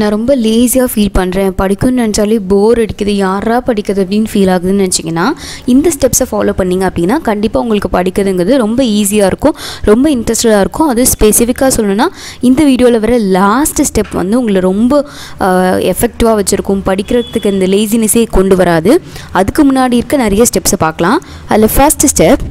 நான் ரொம்ப லேசியாக ஃபீல் பண்ணுறேன் படிக்கணும்னு நினச்சாலே போர் அடிக்குது யாரா படிக்கிறது அப்படின்னு ஃபீல் ஆகுதுன்னு நினச்சிங்கன்னா இந்த ஸ்டெப்ஸை ஃபாலோ பண்ணிங்க அப்படின்னா கண்டிப்பாக உங்களுக்கு படிக்கிறதுங்கிறது ரொம்ப ஈஸியாக இருக்கும் ரொம்ப இன்ட்ரெஸ்டடாக இருக்கும் அது ஸ்பெசிஃபிக்காக சொல்லணும்னா இந்த வீடியோவில் வர லாஸ்ட் ஸ்டெப் வந்து உங்களை ரொம்ப எஃபெக்டிவாக வச்சுருக்கும் படிக்கிறதுக்கு இந்த லேசினஸே கொண்டு வராது அதுக்கு முன்னாடி இருக்க நிறைய ஸ்டெப்ஸை பார்க்கலாம் அதில் ஃபர்ஸ்ட் ஸ்டெப்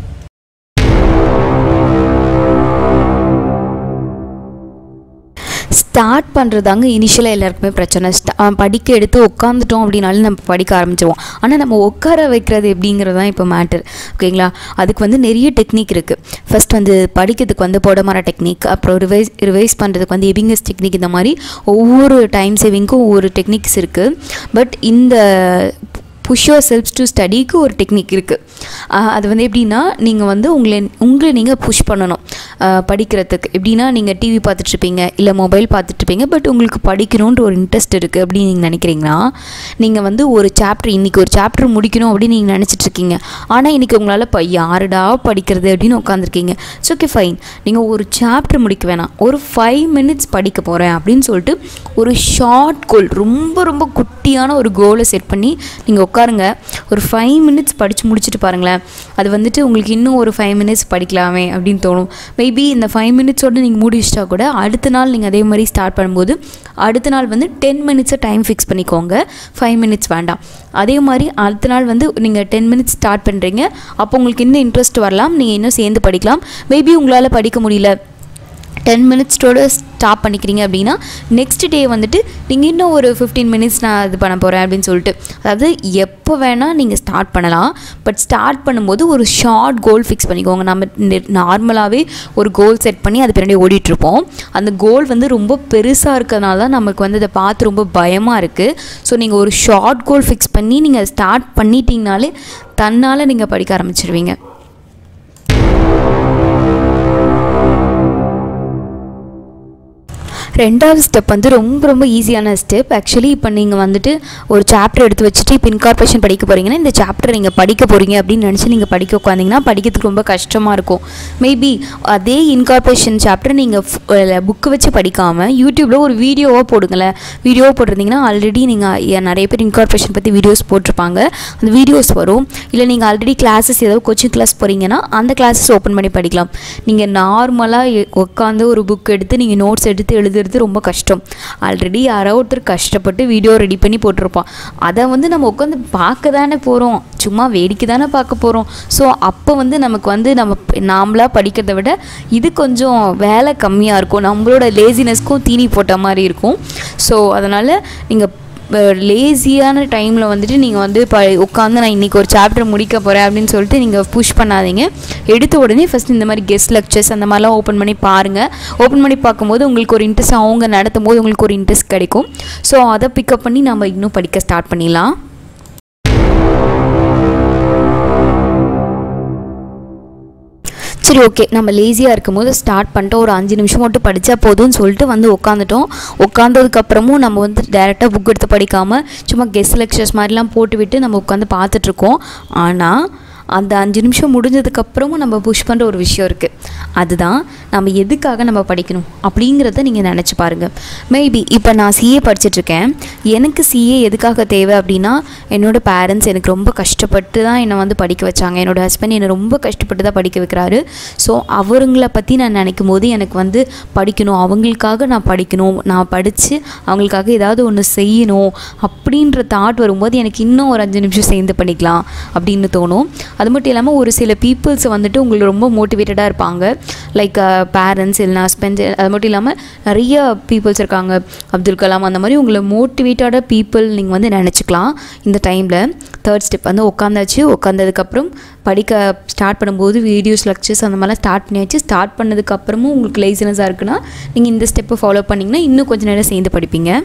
ஸ்டார்ட் பண்ணுறதாங்க இனிஷியலாக எல்லாருக்குமே பிரச்சனை ஸ்டா படிக்க எடுத்து உட்காந்துட்டோம் அப்படின்னாலும் நம்ம படிக்க ஆரம்பிச்சிருவோம் ஆனால் நம்ம உட்கார வைக்கிறது எப்படிங்கிறது தான் இப்போ மேட்டர் ஓகேங்களா அதுக்கு வந்து நிறைய டெக்னிக் இருக்குது ஃபர்ஸ்ட் வந்து படிக்கிறதுக்கு வந்து போடமர டெக்னிக் அப்புறம் ரிவைஸ் ரிவைஸ் பண்ணுறதுக்கு வந்து எபிங்கஸ் டெக்னிக் இந்த மாதிரி ஒவ்வொரு டைம் சேவிங்க்கும் ஒவ்வொரு டெக்னிக்ஸ் இருக்குது பட் இந்த புஷ் யோர் செல்ஃப்ஸ் டு ஸ்டடிக்கு ஒரு டெக்னிக் இருக்குது அது வந்து எப்படின்னா நீங்கள் வந்து உங்களை உங்களை நீங்கள் புஷ் பண்ணணும் படிக்கிறதுக்கு எப்படின்னா நீங்கள் டிவி பார்த்துட்ருப்பீங்க இல்லை மொபைல் பார்த்துட்ருப்பீங்க பட் உங்களுக்கு படிக்கணுன்ற ஒரு இன்ட்ரெஸ்ட் இருக்குது அப்படின்னு நீங்கள் நினைக்கிறீங்கன்னா நீங்கள் வந்து ஒரு சாப்டர் இன்றைக்கி ஒரு சாப்டர் முடிக்கணும் அப்படின்னு நீங்கள் நினச்சிட்ருக்கீங்க ஆனால் இன்றைக்கி உங்களால் இப்போ யாருடா படிக்கிறது அப்படின்னு உட்காந்துருக்கீங்க இட்ஸ் ஓகே ஃபைன் நீங்கள் ஒரு சாப்டர் முடிக்க வேணாம் ஒரு ஃபைவ் மினிட்ஸ் படிக்க போகிறேன் அப்படின்னு சொல்லிட்டு ஒரு ஷார்ட் கோல் ரொம்ப ரொம்ப குட்டியான ஒரு கோலை செட் பண்ணி நீங்கள் உட்காருங்க ஒரு ஃபைவ் மினிட்ஸ் படித்து முடிச்சுட்டு பாருங்களேன் அது வந்துட்டு உங்களுக்கு இன்னும் ஒரு ஃபைவ் மினிட்ஸ் படிக்கலாமே அப்படின்னு தோணும் மேபி இந்த ஃபைவ் மினிட்ஸோடு நீங்கள் மூடி வச்சிட்டா கூட அடுத்த நாள் நீங்கள் அதே மாதிரி ஸ்டார்ட் பண்ணும்போது அடுத்த நாள் வந்து டென் மினிட்ஸை டைம் ஃபிக்ஸ் பண்ணிக்கோங்க ஃபைவ் மினிட்ஸ் வேண்டாம் அதே மாதிரி அடுத்த நாள் வந்து நீங்கள் டென் மினிட்ஸ் ஸ்டார்ட் பண்ணுறீங்க அப்போ உங்களுக்கு இன்னும் இன்ட்ரெஸ்ட் வரலாம் நீங்கள் இன்னும் சேர்ந்து படிக்கலாம் மேபி உங்களால் படிக்க முடியல டென் மினிட்ஸோட ஸ்டாப் பண்ணிக்கிறீங்க அப்படின்னா நெக்ஸ்ட் டே வந்துட்டு நீங்கள் இன்னும் ஒரு ஃபிஃப்டீன் மினிட்ஸ் நான் இது பண்ண போகிறேன் அப்படின்னு சொல்லிட்டு அதாவது எப்போ வேணால் நீங்கள் ஸ்டார்ட் பண்ணலாம் பட் ஸ்டார்ட் பண்ணும்போது ஒரு ஷார்ட் கோல் ஃபிக்ஸ் பண்ணிக்கோங்க நம்ம நார்மலாகவே ஒரு கோல் செட் பண்ணி அது பின்னாடி ஓடிட்டுருப்போம் அந்த கோல் வந்து ரொம்ப பெருசாக இருக்கிறதுனால தான் நமக்கு வந்து அதை பார்த்து ரொம்ப பயமாக இருக்குது ஸோ நீங்கள் ஒரு ஷார்ட் கோல் ஃபிக்ஸ் பண்ணி நீங்கள் ஸ்டார்ட் பண்ணிட்டீங்கனாலே தன்னால் நீங்கள் படிக்க ஆரம்பிச்சிருவீங்க ரெண்டாவது ஸ்டெப் வந்து ரொம்ப ரொம்ப ஈஸியான ஸ்டெப் ஆக்சுவலி இப்போ நீங்கள் வந்துட்டு ஒரு சாப்டர் எடுத்து வச்சுட்டு இப்போ இன்கார்பரேஷன் படிக்க போகிறீங்கன்னா இந்த சாப்டர் நீங்கள் படிக்க போகிறீங்க அப்படின்னு நினச்சி நீங்கள் படிக்க உட்காந்திங்கன்னா படிக்கிறதுக்கு ரொம்ப கஷ்டமாக இருக்கும் மேபி அதே இன்கார்பரேஷன் சாப்டர் நீங்கள் புக்கு வச்சு படிக்காமல் யூடியூப்பில் ஒரு வீடியோவாக போடுங்களேன் வீடியோவாக போட்டிருந்தீங்கன்னா ஆல்ரெடி நீங்கள் நிறைய பேர் இன்கார்பரேஷன் பற்றி வீடியோஸ் போட்டிருப்பாங்க அந்த வீடியோஸ் வரும் இல்லை நீங்கள் ஆல்ரெடி கிளாஸஸ் ஏதோ கோச்சிங் கிளாஸ் போகிறீங்கன்னா அந்த கிளாஸஸ் ஓப்பன் பண்ணி படிக்கலாம் நீங்கள் நார்மலாக உட்காந்து ஒரு புக் எடுத்து நீங்கள் நோட்ஸ் எடுத்து எழுது எழுதுறது ரொம்ப கஷ்டம் ஆல்ரெடி யாரோ ஒருத்தர் கஷ்டப்பட்டு வீடியோ ரெடி பண்ணி போட்டிருப்பான் அதை வந்து நம்ம உட்காந்து பார்க்க தானே போகிறோம் சும்மா வேடிக்கை தானே பார்க்க போகிறோம் ஸோ அப்போ வந்து நமக்கு வந்து நம்ம நாமளாக படிக்கிறத விட இது கொஞ்சம் வேலை கம்மியாக இருக்கும் நம்மளோட லேசினஸ்க்கும் தீனி போட்ட மாதிரி இருக்கும் ஸோ அதனால் நீங்கள் லேசியான டைமில் வந்துட்டு நீங்கள் வந்து இப்போ உட்காந்து நான் இன்றைக்கி ஒரு சாப்டர் முடிக்க போகிறேன் அப்படின்னு சொல்லிட்டு நீங்கள் புஷ் பண்ணாதீங்க எடுத்த உடனே ஃபஸ்ட் இந்த மாதிரி கெஸ்ட் லெக்சர்ஸ் அந்த மாதிரிலாம் ஓப்பன் பண்ணி பாருங்கள் ஓப்பன் பண்ணி பார்க்கும்போது உங்களுக்கு ஒரு இன்ட்ரெஸ்ட் அவங்க நடத்தும் போது உங்களுக்கு ஒரு இன்ட்ரெஸ்ட் கிடைக்கும் ஸோ அதை பிக்கப் பண்ணி நம்ம இன்னும் படிக்க ஸ்டார்ட் பண்ணிடலாம் சரி ஓகே நம்ம லேசியாக இருக்கும்போது ஸ்டார்ட் பண்ணிட்டு ஒரு அஞ்சு நிமிஷம் மட்டும் படித்தா போதும்னு சொல்லிட்டு வந்து உட்காந்துட்டோம் உட்காந்ததுக்கப்புறமும் நம்ம வந்து டேரெக்டாக புக் எடுத்து படிக்காமல் சும்மா கெஸ்ட் லெக்சர்ஸ் மாதிரிலாம் போட்டு விட்டு நம்ம உட்காந்து பார்த்துட்ருக்கோம் ஆனால் அந்த அஞ்சு நிமிஷம் முடிஞ்சதுக்கப்புறமும் நம்ம புஷ் பண்ணுற ஒரு விஷயம் இருக்குது அதுதான் நம்ம எதுக்காக நம்ம படிக்கணும் அப்படிங்கிறத நீங்கள் நினச்சி பாருங்கள் மேபி இப்போ நான் சிஏ படிச்சிட்ருக்கேன் எனக்கு சிஏ எதுக்காக தேவை அப்படின்னா என்னோடய பேரண்ட்ஸ் எனக்கு ரொம்ப கஷ்டப்பட்டு தான் என்னை வந்து படிக்க வச்சாங்க என்னோடய ஹஸ்பண்ட் என்னை ரொம்ப கஷ்டப்பட்டு தான் படிக்க வைக்கிறாரு ஸோ அவங்கள பற்றி நான் நினைக்கும் போது எனக்கு வந்து படிக்கணும் அவங்களுக்காக நான் படிக்கணும் நான் படித்து அவங்களுக்காக ஏதாவது ஒன்று செய்யணும் அப்படின்ற தாட் வரும்போது எனக்கு இன்னும் ஒரு அஞ்சு நிமிஷம் சேர்ந்து பண்ணிக்கலாம் அப்படின்னு தோணும் அது மட்டும் இல்லாமல் ஒரு சில பீப்புள்ஸ் வந்துட்டு உங்களுக்கு ரொம்ப மோட்டிவேட்டடாக இருப்பாங்க லைக் பேரண்ட்ஸ் இல்லைனா ஹஸ்பண்ட் அது மட்டும் இல்லாமல் நிறைய பீப்புள்ஸ் இருக்காங்க அப்துல் கலாம் அந்த மாதிரி உங்களை மோட்டிவேட்டடாக பீப்புள் நீங்கள் வந்து நினச்சிக்கலாம் இந்த டைமில் தேர்ட் ஸ்டெப் வந்து உட்காந்தாச்சு உட்காந்ததுக்கப்புறம் படிக்க ஸ்டார்ட் பண்ணும்போது வீடியோஸ் லெக்சர்ஸ் அந்த மாதிரிலாம் ஸ்டார்ட் பண்ணியாச்சு ஸ்டார்ட் பண்ணதுக்கப்புறமும் உங்களுக்கு லைசனஸாக இருக்குன்னா நீங்கள் இந்த ஸ்டெப்பை ஃபாலோ பண்ணிங்கன்னா இன்னும் கொஞ்சம் நேரம் சேர்ந்து படிப்பீங்க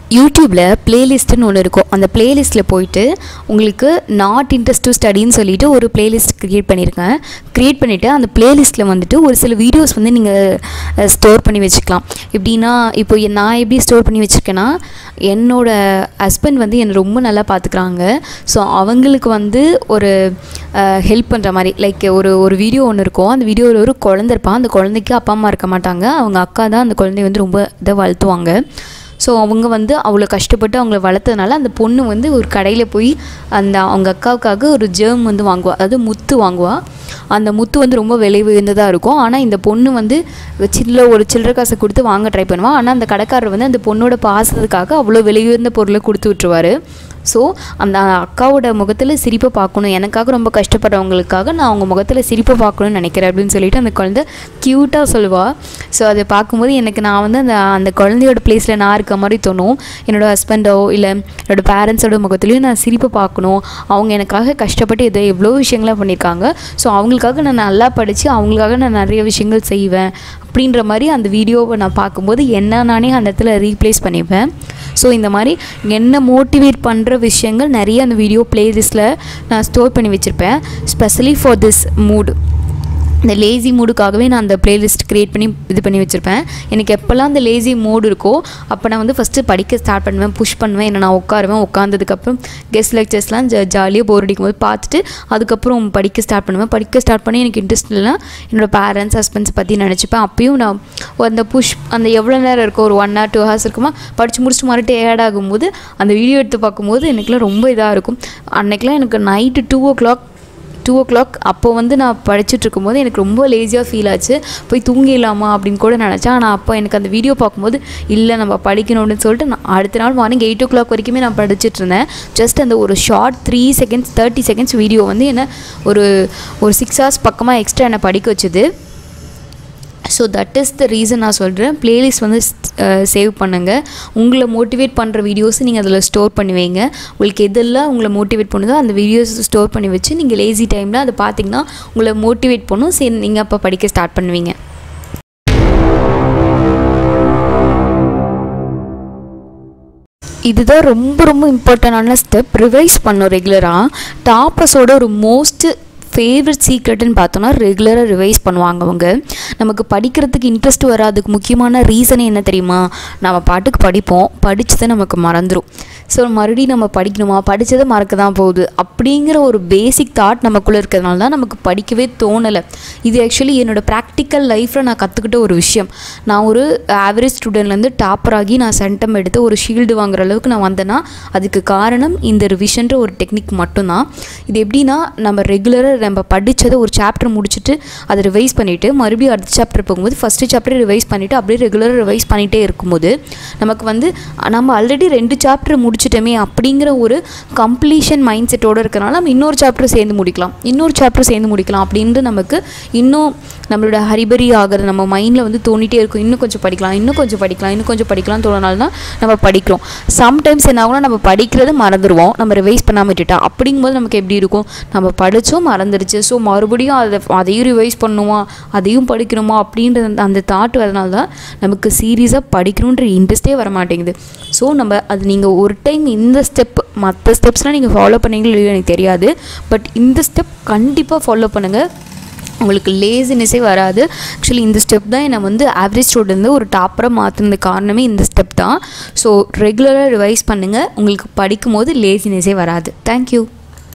யூடியூப்பில் பிளேலிஸ்ட்டுன்னு ஒன்று இருக்கும் அந்த பிளேலிஸ்ட்டில் போயிட்டு உங்களுக்கு நாட் இன்ட்ரெஸ்ட் டு ஸ்டடின்னு சொல்லிட்டு ஒரு பிளேலிஸ்ட் க்ரியேட் பண்ணியிருக்கேன் க்ரியேட் பண்ணிவிட்டு அந்த பிளேலிஸ்ட்டில் வந்துட்டு ஒரு சில வீடியோஸ் வந்து நீங்கள் ஸ்டோர் பண்ணி வச்சுக்கலாம் எப்படின்னா இப்போ எ- நான் எப்படி ஸ்டோர் பண்ணி வச்சுருக்கேன்னா என்னோட ஹஸ்பண்ட் வந்து என்னை ரொம்ப நல்லா பார்த்துக்குறாங்க ஸோ அவங்களுக்கு வந்து ஒரு ஹெல்ப் பண்ணுற மாதிரி லைக் ஒரு ஒரு வீடியோ ஒன்று இருக்கும் அந்த வீடியோவில் ஒரு குழந்தை இருப்பான் அந்த குழந்தைக்கு அப்பா அம்மா இருக்க மாட்டாங்க அவங்க அக்கா தான் அந்த குழந்தைய வந்து ரொம்ப இதை வளர்த்துவாங்க ஸோ அவங்க வந்து அவ்வளோ கஷ்டப்பட்டு அவங்கள வளர்த்ததுனால அந்த பொண்ணு வந்து ஒரு கடையில் போய் அந்த அவங்க அக்காவுக்காக ஒரு ஜெர்ம் வந்து வாங்குவா அதாவது முத்து வாங்குவா அந்த முத்து வந்து ரொம்ப விலை உயர்ந்ததாக இருக்கும் ஆனால் இந்த பொண்ணு வந்து சில்ல ஒரு சில்லறை காசை கொடுத்து வாங்க ட்ரை பண்ணுவா ஆனால் அந்த கடைக்காரர் வந்து அந்த பொண்ணோட பாசத்துக்காக அவ்வளோ விலை உயர்ந்த பொருளை கொடுத்து விட்டுருவாரு ஸோ அந்த அக்காவோட முகத்தில் சிரிப்பை பார்க்கணும் எனக்காக ரொம்ப கஷ்டப்படுறவங்களுக்காக நான் அவங்க முகத்தில் சிரிப்பை பார்க்கணும்னு நினைக்கிறேன் அப்படின்னு சொல்லிட்டு அந்த குழந்தை க்யூட்டாக சொல்லுவாள் ஸோ அதை பார்க்கும்போது எனக்கு நான் வந்து அந்த அந்த குழந்தையோட பிளேஸில் நான் இருக்க மாதிரி தோணும் என்னோடய ஹஸ்பண்டோ இல்லை என்னோடய பேரண்ட்ஸோட முகத்துலையும் நான் சிரிப்பை பார்க்கணும் அவங்க எனக்காக கஷ்டப்பட்டு இதை எவ்வளோ விஷயங்களாக பண்ணியிருக்காங்க ஸோ அவங்களுக்காக நான் நல்லா படித்து அவங்களுக்காக நான் நிறைய விஷயங்கள் செய்வேன் அப்படின்ற மாதிரி அந்த வீடியோவை நான் பார்க்கும்போது என்ன நானே அந்த இடத்துல ரீப்ளேஸ் பண்ணிப்பேன் ஸோ இந்த மாதிரி என்ன மோட்டிவேட் பண்ணுற விஷயங்கள் நிறைய அந்த வீடியோ பிளேலிஸ்ட்டில் நான் ஸ்டோர் பண்ணி வச்சுருப்பேன் ஸ்பெஷலி ஃபார் திஸ் மூட் இந்த லேசி மூடுக்காகவே நான் அந்த பிளேலிஸ்ட் க்ரியேட் பண்ணி இது பண்ணி வச்சுருப்பேன் எனக்கு எப்போல்லாம் அந்த லேசி மூடு இருக்கோ அப்போ நான் வந்து ஃபஸ்ட்டு படிக்க ஸ்டார்ட் பண்ணுவேன் புஷ் பண்ணுவேன் என்ன நான் உட்காருவேன் உட்காந்ததுக்கப்புறம் கெஸ்ட் லெக்சர்ஸ்லாம் ஜ ஜாலியாக போர் அடிக்கும் போது பார்த்துட்டு அதுக்கப்புறம் படிக்க ஸ்டார்ட் பண்ணுவேன் படிக்க ஸ்டார்ட் பண்ணி எனக்கு இன்ட்ரெஸ்ட் இல்லைனா என்னோடய பேரண்ட்ஸ் ஹஸ்பண்ட்ஸ் பற்றி நினச்சிப்பேன் அப்பயும் நான் அந்த புஷ் அந்த எவ்வளோ நேரம் இருக்கும் ஒரு ஒன் ஹவர் டூ ஹவர்ஸ் இருக்குமா படித்து முடிச்சுட்டு மறுபடியும் ஏட் ஆகும்போது அந்த வீடியோ எடுத்து பார்க்கும்போது எனக்குலாம் ரொம்ப இதாக இருக்கும் அன்னைக்கெலாம் எனக்கு night two o'clock two o'clock அப்போ வந்து நான் படிச்சுட்டு இருக்கும்போது எனக்கு ரொம்ப லேசியாக ஃபீல் ஆச்சு போய் தூங்கிடலாமா அப்படின்னு கூட நினச்சேன் ஆனால் அப்போ எனக்கு அந்த வீடியோ பார்க்கும்போது இல்லை நம்ம படிக்கணும் அப்படின்னு சொல்லிட்டு நான் அடுத்த நாள் மார்னிங் எயிட் ஓ கிளாக் வரைக்குமே நான் படிச்சுட்டு இருந்தேன் ஜஸ்ட் அந்த ஒரு short three seconds thirty seconds video வந்து என்ன ஒரு ஒரு சிக்ஸ் ஹவர்ஸ் பக்கமாக எக்ஸ்ட்ரா என்னை படிக்க வச்சுது so that is the reason நான் சொல்கிறேன் பிளேலிஸ்ட் வந்து சேவ் பண்ணுங்கள் உங்களை மோட்டிவேட் பண்ணுற வீடியோஸ் நீங்கள் அதில் ஸ்டோர் பண்ணி வைங்க உங்களுக்கு எதெல்லாம் உங்களை மோட்டிவேட் பண்ணுதோ அந்த வீடியோஸ் ஸ்டோர் பண்ணி வச்சு நீங்கள் லேசி டைமில் அதை பார்த்தீங்கன்னா உங்களை மோட்டிவேட் பண்ணும் சரி நீங்கள் அப்போ படிக்க ஸ்டார்ட் பண்ணுவீங்க இதுதான் ரொம்ப ரொம்ப இம்பார்ட்டண்டான ஸ்டெப் ரிவைஸ் பண்ணும் ரெகுலராக டாப்பர்ஸோட ஒரு மோஸ்ட் ஃபேவரட் சீக்ரெட்டுன்னு பார்த்தோன்னா ரெகுலராக ரிவைஸ் பண்ணுவாங்க அவங்க நமக்கு படிக்கிறதுக்கு இன்ட்ரெஸ்ட் வராதுக்கு முக்கியமான ரீசனே என்ன தெரியுமா நம்ம பாட்டுக்கு படிப்போம் படித்ததை நமக்கு மறந்துடும் ஸோ மறுபடியும் நம்ம படிக்கணுமா படித்ததை மறக்க தான் போகுது அப்படிங்கிற ஒரு பேசிக் தாட் நமக்குள்ளே இருக்கிறதுனால தான் நமக்கு படிக்கவே தோணலை இது ஆக்சுவலி என்னோடய ப்ராக்டிக்கல் லைஃப்பில் நான் கற்றுக்கிட்ட ஒரு விஷயம் நான் ஒரு ஆவரேஜ் ஸ்டூடெண்ட்லேருந்து டாப்பர் ஆகி நான் சென்டம் எடுத்து ஒரு ஷீல்டு வாங்குற அளவுக்கு நான் வந்தேன்னா அதுக்கு காரணம் இந்த ரிவிஷன்ற ஒரு டெக்னிக் மட்டும்தான் இது எப்படின்னா நம்ம ரெகுலராக நம்ம படித்ததை ஒரு சாப்டர் முடிச்சுட்டு அதை ரிவைஸ் பண்ணிவிட்டு மறுபடியும் அடுத்த சாப்டர் போகும்போது ஃபஸ்ட்டு சாப்டர் ரிவைஸ் பண்ணிவிட்டு அப்படியே ரெகுலராக ரிவைஸ் பண்ணிகிட்டே இருக்கும்போது நமக்கு வந்து நம்ம ஆல்ரெடி ரெண்டு சாப்டர் முடிச்சிட்டோமே அப்படிங்கிற ஒரு கம்ப்ளீஷன் மைண்ட் செட்டோடு இருக்கனால நம்ம இன்னொரு சாப்டர் சேர்ந்து முடிக்கலாம் இன்னொரு சாப்டர் சேர்ந்து முடிக்கலாம் அப்படின்ட்டு நமக்கு இன்னும் நம்மளோட ஹரிபரி ஆகிறது நம்ம மைண்டில் வந்து தோண்டிட்டே இருக்கும் இன்னும் கொஞ்சம் படிக்கலாம் இன்னும் கொஞ்சம் படிக்கலாம் இன்னும் கொஞ்சம் படிக்கலாம் தோணுனால தான் நம்ம படிக்கிறோம் சம்டைம்ஸ் என்ன ஆகும்னா நம்ம படிக்கிறத மறந்துடுவோம் நம்ம ரிவைஸ் பண்ணாமல் விட்டுட்டா அப்படிங்கும்போது நமக்கு எப்படி இருக்கும் நம்ம படித்தோம் மறந்துடுச்சு ஸோ மறுபடியும் அதை அதையும் ரிவைஸ் பண்ணுமா அதையும் படிக்கணுமா அப்படின்ற அந்த- அந்த தாட் வரனால தான் நமக்கு சீரியஸாக படிக்கணுன்ற இன்ட்ரெஸ்ட்டே வர மாட்டேங்குது ஸோ நம்ம அது நீங்கள் ஒரு டைம் இந்த ஸ்டெப் மற்ற ஸ்டெப்ஸ்லாம் நீங்கள் ஃபாலோ பண்ணீங்களோ இல்லையோ எனக்கு தெரியாது பட் இந்த ஸ்டெப் கண்டிப்பாக ஃபாலோ பண்ணுங்கள் உங்களுக்கு லேசினஸே வராது ஆக்சுவலி இந்த ஸ்டெப் தான் என்னை வந்து ஆவரேஜ் ஸ்டூடெண்ட் ஒரு டாப்பராக மாற்றினது காரணமே இந்த ஸ்டெப் தான் ஸோ ரெகுலராக ரிவைஸ் பண்ணுங்கள் உங்களுக்கு படிக்கும் போது லேசினஸே வராது தேங்க்யூ